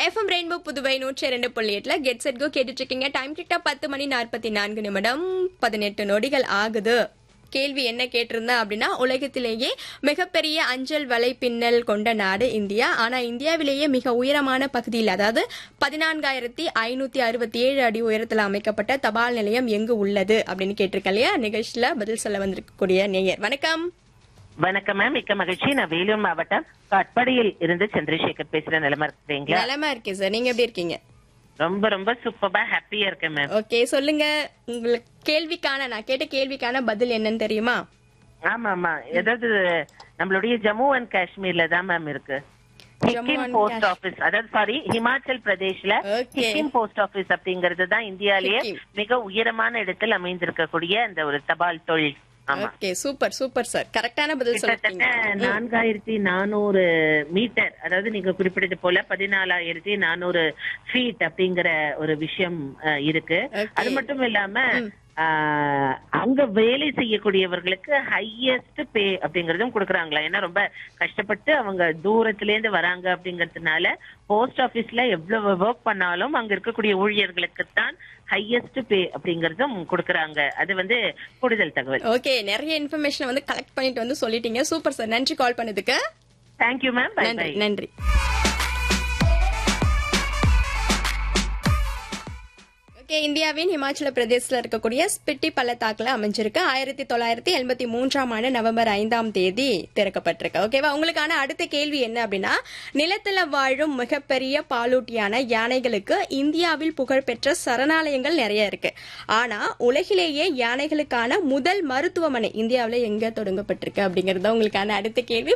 FM rainbow Puduvai நூற்றி ரெண்டு புள்ளி எட்டுல கெட் செட் கோ கேட்டுட்டு இருக்கீங்க டைம் கிட்ட பத்து மணி நாற்பத்தி நான்கு நிமிடம் பதினெட்டு நொடிகள் ஆகுது கேள்வி என்ன கேட்டிருந்தேன் அப்படின்னா உலகத்திலேயே மிகப்பெரிய அஞ்சல் வலை பின்னல் கொண்ட நாடு இந்தியா ஆனா இந்தியாவிலேயே மிக உயரமான பகுதியில் அதாவது பதினான்காயிரத்தி ஐநூத்தி அறுபத்தி ஏழு அடி உயரத்தில் அமைக்கப்பட்ட தபால் நிலையம் எங்கு உள்ளது அப்படின்னு கேட்டிருக்கேன் இல்லையா நிகழ்ச்சியில பதில் சொல்ல வந்திருக்கக்கூடிய நேயர் வணக்கம் வணக்கம் மேம் மிக்க மகிழ்ச்சி நான் வேலூர் மாவட்டம் காட்பாடியில் இருந்து சந்திரசேகர் பேசுற நிலைமை இருக்கிறீங்களா நலமா இருக்கேன் சார் நீங்க எப்படி இருக்கீங்க ரொம்ப ரொம்ப சூப்பரா ஹாப்பியா இருக்கேன் மேம் ஓகே சொல்லுங்க உங்களுக்கு கேள்விக்கான நான் கேட்ட கேள்விக்கான பதில் என்னன்னு தெரியுமா ஆமா ஆமா ஏதாவது நம்மளுடைய ஜம்மு அண்ட் காஷ்மீர்ல தான் மேம் இருக்கு Jammu Sikkim and post office அதாவது சாரி ஹிமாச்சல் பிரதேஷ்ல Okay. சிக்கிம் போஸ்ட் ஆபீஸ் அப்படிங்கிறது தான் இந்தியாலேயே சிக்கிம். மிக உயரமான இடத்தில் அமைந்திருக்கக்கூடிய அந்த ஒரு தபால் தொழில் ஆமா ஓகே சூப்பர் சூப்பர் சார் கரெக்டான பதில் கிட்டத்தட்ட சொல்லிட்டீங்க நான்காயிரத்தி நானூறு மீட்டர் அதாவது நீங்க குறிப்பிட்டது போல பதினாலாயிரத்தி நானூறு ஃபீட் அப்படிங்கிற ஒரு விஷயம் அஹ், இருக்கு Okay. அது மட்டும் இல்லாம ஆஹ், அங்க வேலை செய்யக்கூடியவர்களுக்கு ஹையஸ்ட் பே அப்படிங்கறதும் கொடுக்குறாங்களா ஏன்னா ரொம்ப கஷ்டப்பட்டு அவங்க தூரத்துல இருந்து வராங்க அப்படிங்கறதுனால போஸ்ட் ஆபீஸ்ல எவ்வளவு ஒர்க் பண்ணாலும் அங்க இருக்கக்கூடிய ஊழியர்களுக்கு தான் ஹையஸ்ட் பே அப்படிங்கறதும் கொடுக்குறாங்க அது வந்து கூடுதல் தகவல் ஓகே நிறைய இன்ஃபர்மேஷன் வந்து கலெக்ட் பண்ணிட்டு வந்து சொல்லிட்டீங்க சூப்பர் சார் நன்றி கால் பண்ணதுக்கு தேங்க்யூ மேம் பை நன்றி பை நன்றி ஓகே இந்தியாவின் இமாச்சல பிரதேசத்தில் இருக்கக்கூடிய ஸ்பிட்டி பள்ளத்தாக்குல அமைஞ்சிருக்கு ஆயிரத்தி தொள்ளாயிரத்தி எண்பத்தி மூன்றாம் ஆண்டு நவம்பர் ஐந்தாம் தேதி திறக்கப்பட்டிருக்கு ஓகேவா உங்களுக்கான அடுத்த கேள்வி என்ன அப்படின்னா நிலத்துல வாழும் மிகப்பெரிய பாலூட்டியான யானைகளுக்கு இந்தியாவில் புகழ்பெற்ற சரணாலயங்கள் நிறைய இருக்கு ஆனா உலகிலேயே யானைகளுக்கான முதல் மருத்துவமனை இந்தியாவில் எங்க தொடங்கப்பட்டிருக்கு அப்படிங்கறது தான் உங்களுக்கான அடுத்த கேள்வி